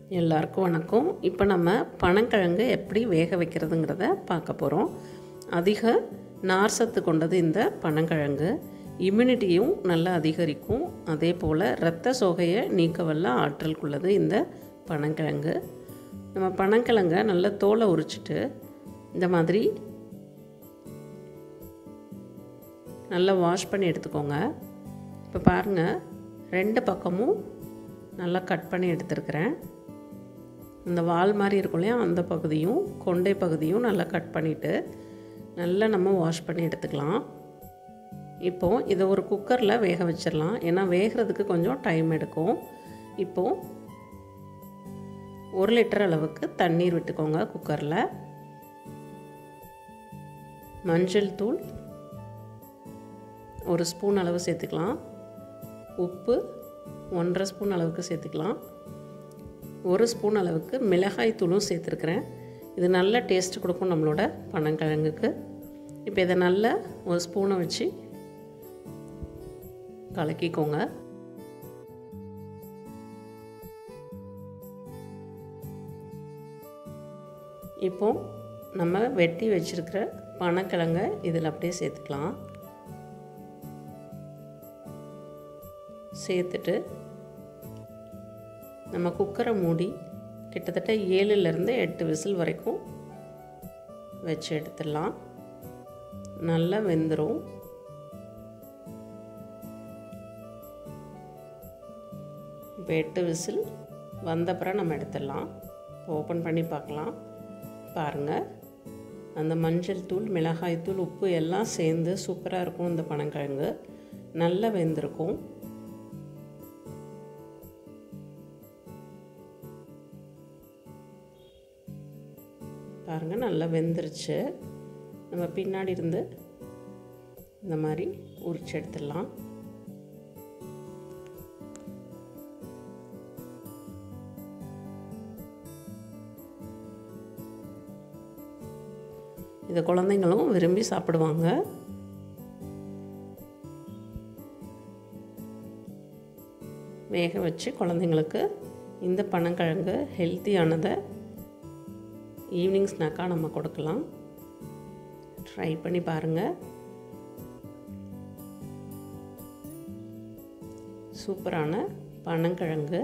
எல்லாருக்கும் வணக்கம் இப்போ நம்ம பனங்கிழங்கு எப்படி வேக வைக்கிறதுங்கிறத பார்க்க போகிறோம் அதிக நார் சத்து கொண்டது இந்த பனங்கிழங்கு இம்யூனிட்டியும் நல்லா அதிகரிக்கும் அதே போல் இரத்த சோகையை நீக்க வல்ல ஆற்றல் கொள்ளது இந்த பனங்கிழங்கு நம்ம பனங்கிழங்கை நல்லா தோலை உரிச்சிட்டு இந்த மாதிரி நல்லா வாஷ் பண்ணி எடுத்துக்கோங்க இப்போ பாருங்கள் ரெண்டு பக்கமும் நல்லா கட் பண்ணி எடுத்துருக்கிறேன் இந்த வால் மாதிரி இருக்கும் இல்லையா அந்த பகுதியும் கொண்டை பகுதியும் நல்லா கட் பண்ணிவிட்டு நல்லா நம்ம வாஷ் பண்ணி எடுத்துக்கலாம் இப்போது இதை ஒரு குக்கரில் வேக வச்சிடலாம் ஏன்னா வேகிறதுக்கு கொஞ்சம் டைம் எடுக்கும் இப்போது ஒரு லிட்டர் அளவுக்கு தண்ணீர் விட்டுக்கோங்க குக்கரில் மஞ்சள் தூள் ஒரு ஸ்பூன் அளவு சேர்த்துக்கலாம் உப்பு ஒன்றரை ஸ்பூன் அளவுக்கு சேர்த்துக்கலாம் ஒரு ஸ்பூன் அளவுக்கு மிளகாய் தூளும் சேர்த்துருக்குறேன் இது நல்ல டேஸ்ட் கொடுக்கும் நம்மளோட பனங்கிழங்குக்கு இப்போ இதை நல்லா ஒரு ஸ்பூனை வச்சு கலக்கிக்கோங்க இப்போ நம்ம வெட்டி வச்சுருக்கிற பனக்கிழங்கை இதில் அப்படியே சேர்த்துக்கலாம் சேர்த்துட்டு நம்ம குக்கரை மூடி கிட்டத்தட்ட ஏழுலேருந்து எட்டு விசில் வரைக்கும் வச்சு எடுத்துடலாம் நல்லா வெந்துடும் இப்போ எட்டு விசில் வந்தப்புறம் நம்ம எடுத்துடலாம் இப்போ ஓப்பன் பண்ணி பார்க்கலாம் பாருங்கள் அந்த மஞ்சள் தூள் மிளகாய் தூள் உப்பு எல்லாம் சேர்ந்து சூப்பராக இருக்கும் இந்த பனங்கிழங்கு நல்லா வெந்திருக்கும் பாருங்கள் நல்லா வெந்துருச்சு நம்ம பின்னாடி இருந்து இந்த மாதிரி உரிச்சு எடுத்துடலாம் இதை குழந்தைங்களும் விரும்பி சாப்பிடுவாங்க வேக வச்சு குழந்தைங்களுக்கு இந்த பனங்கிழங்கு ஹெல்த்தியானதை ஈவினிங் ஸ்நாக்காக நம்ம கொடுக்கலாம் ட்ரை பண்ணி பாருங்கள் சூப்பரான பனங்கிழங்கு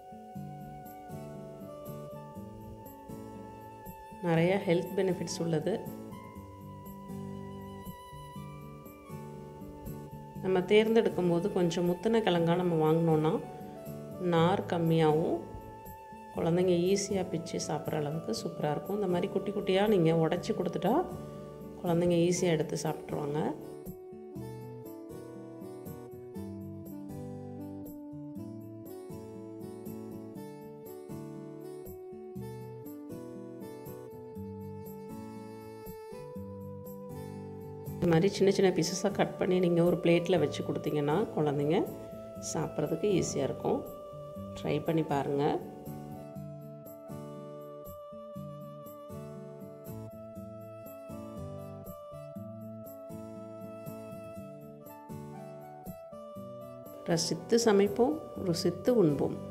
நிறைய ஹெல்த் பெனிஃபிட்ஸ் உள்ளது நம்ம தேர்ந்தெடுக்கும் போது கொஞ்சம் முத்தின கிழங்காக நம்ம வாங்கினோன்னா நார் கம்மியாகவும் குழந்தைங்க ஈஸியாக பிச்சு சாப்பிட்ற அளவுக்கு சூப்பராக இருக்கும் இந்த மாதிரி குட்டி குட்டியாக நீங்கள் உடச்சி கொடுத்துட்டா குழந்தைங்க ஈஸியாக எடுத்து சாப்பிட்ருவாங்க இந்த மாதிரி சின்ன சின்ன பீசஸாக கட் பண்ணி நீங்கள் ஒரு பிளேட்டில் வச்சு கொடுத்தீங்கன்னா குழந்தைங்க சாப்பிட்றதுக்கு ஈஸியாக இருக்கும் ட்ரை பண்ணி பாருங்கள் ரசித்து சமைப்போம் ருசித்து உண்போம்